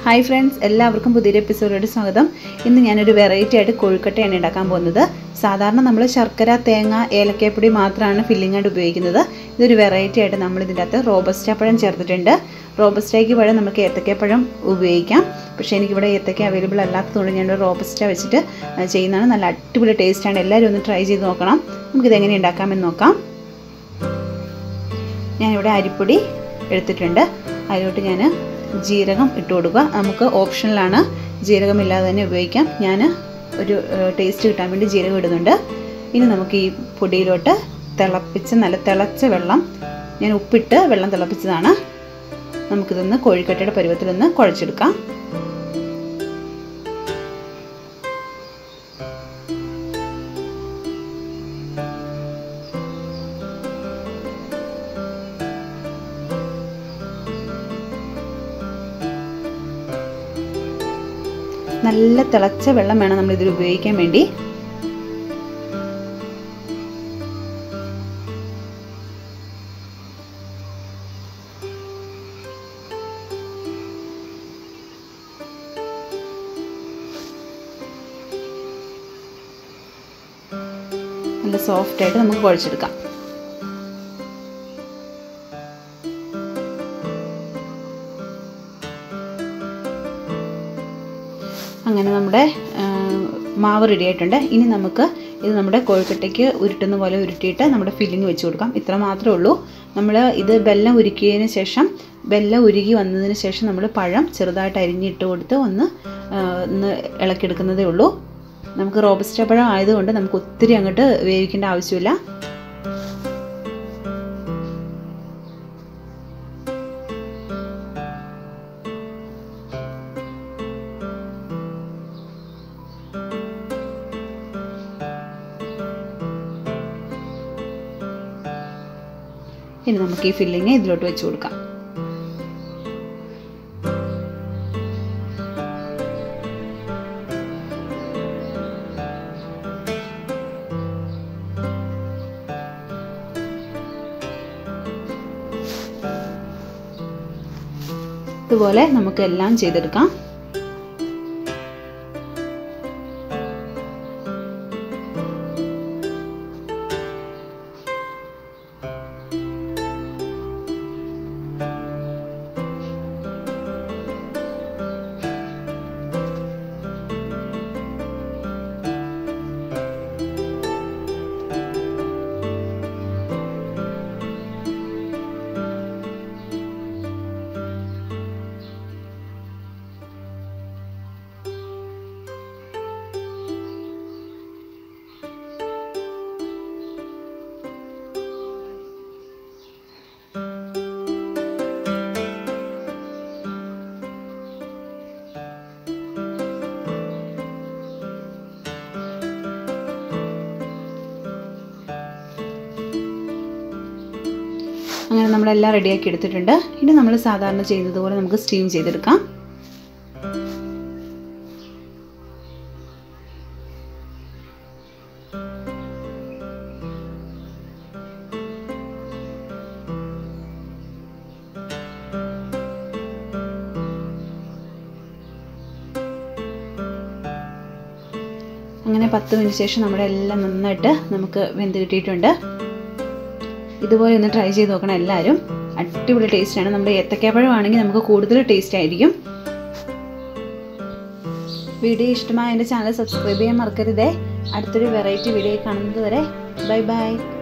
hi friends എല്ലാവർക്കും പുതിയൊരു എപ്പിസോഡിലോട്ട് സ്വാഗതം ഇന്ന് ഞാനൊരു വെറൈറ്റി ആയിട്ട് കൊഴുക്കട്ടയാണ് ഉണ്ടാക്കാൻ പോകുന്നത് സാധാരണ നമ്മൾ ശർക്കര തേങ്ങ ഏലക്കാപ്പൊടി മാത്രമാണ് ഫില്ലിംഗ് ആയിട്ട് ഉപയോഗിക്കുന്നത് ഇതൊരു വെറൈറ്റി ആയിട്ട് നമ്മൾ ഇതിൻ്റെ അകത്ത് റോബസ്റ്റ പഴം ചേർത്തിട്ടുണ്ട് റോബസ്റ്റയ്ക്ക് പഴം നമുക്ക് ഏത്തക്കപ്പഴം ഉപയോഗിക്കാം പക്ഷേ എനിക്കിവിടെ ഏത്തക്ക അവൈലബിൾ അല്ലാത്തതുകൊണ്ട് ഞാൻ റോബസ്റ്റ വെച്ചിട്ട് ചെയ്യുന്നതാണ് നല്ല അടിപൊളി ടേസ്റ്റാണ് എല്ലാവരും ഒന്ന് ട്രൈ ചെയ്ത് നോക്കണം നമുക്കിത് എങ്ങനെ ഉണ്ടാക്കാമെന്ന് നോക്കാം ഞാനിവിടെ അരിപ്പൊടി എടുത്തിട്ടുണ്ട് അതിലോട്ട് ഞാൻ ജീരകം ഇട്ട് കൊടുക്കുക നമുക്ക് ഓപ്ഷനിലാണ് ജീരകമില്ലാതെ തന്നെ ഉപയോഗിക്കാം ഞാൻ ഒരു ടേസ്റ്റ് കിട്ടാൻ വേണ്ടി ജീരകം ഇടുന്നുണ്ട് ഇനി നമുക്ക് ഈ പൊടിയിലോട്ട് തിളപ്പിച്ച് നല്ല തിളച്ച വെള്ളം ഞാൻ ഉപ്പിട്ട് വെള്ളം തിളപ്പിച്ചതാണ് നമുക്കിതൊന്ന് കോഴിക്കട്ടയുടെ പരുവത്തിലൊന്ന് കുഴച്ചെടുക്കാം നല്ല തിളച്ച വെള്ളം വേണം നമ്മൾ ഇതിൽ ഉപയോഗിക്കാൻ വേണ്ടി നല്ല സോഫ്റ്റ് ആയിട്ട് നമുക്ക് കുഴച്ചെടുക്കാം അങ്ങനെ നമ്മുടെ മാവ് റെഡി ആയിട്ടുണ്ട് ഇനി നമുക്ക് ഇത് നമ്മുടെ കോഴിക്കട്ടയ്ക്ക് ഉരുട്ടുന്ന പോലെ ഉരുട്ടിയിട്ട് നമ്മുടെ ഫില്ലിങ് വെച്ച് കൊടുക്കാം ഇത്ര മാത്രമേ ഉള്ളൂ നമ്മൾ ഇത് വെല്ലം ഉരുക്കിയതിന് ശേഷം വെല്ലം ഉരുകി വന്നതിന് ശേഷം നമ്മൾ പഴം ചെറുതായിട്ട് അരിഞ്ഞിട്ട് കൊടുത്ത് ഒന്ന് ഒന്ന് ഇളക്കിയെടുക്കുന്നതേ ഉള്ളൂ നമുക്ക് റോബസ്റ്റ പഴം ആയതുകൊണ്ട് നമുക്ക് ഒത്തിരി അങ്ങോട്ട് വേവിക്കേണ്ട ആവശ്യമില്ല ഇനി നമുക്ക് ഈ ഫില്ലിങ് ഇതിലോട്ട് വെച്ച് കൊടുക്കാം ഇതുപോലെ നമുക്ക് എല്ലാം ചെയ്തെടുക്കാം അങ്ങനെ നമ്മളെല്ലാം റെഡിയാക്കി എടുത്തിട്ടുണ്ട് ഇനി നമ്മൾ സാധാരണ ചെയ്യുന്നത് പോലെ നമുക്ക് സ്റ്റീം ചെയ്തെടുക്കാം അങ്ങനെ പത്ത് മിനിറ്റ് ശേഷം നമ്മുടെ എല്ലാം നന്നായിട്ട് നമുക്ക് വെന്ത് കിട്ടിയിട്ടുണ്ട് ഇതുപോലെ ഒന്ന് ട്രൈ ചെയ്ത് നോക്കണം എല്ലാവരും അടിപൊളി ടേസ്റ്റാണ് നമ്മുടെ ഏത്തക്കാപ്പഴം ആണെങ്കിൽ നമുക്ക് കൂടുതൽ ടേസ്റ്റ് ആയിരിക്കും വീഡിയോ ഇഷ്ടമായ എൻ്റെ ചാനൽ സബ്സ്ക്രൈബ് ചെയ്യാൻ മറക്കരുതേ അടുത്തൊരു വെറൈറ്റി വീഡിയോ കാണുന്നത് വരെ ബൈ ബൈ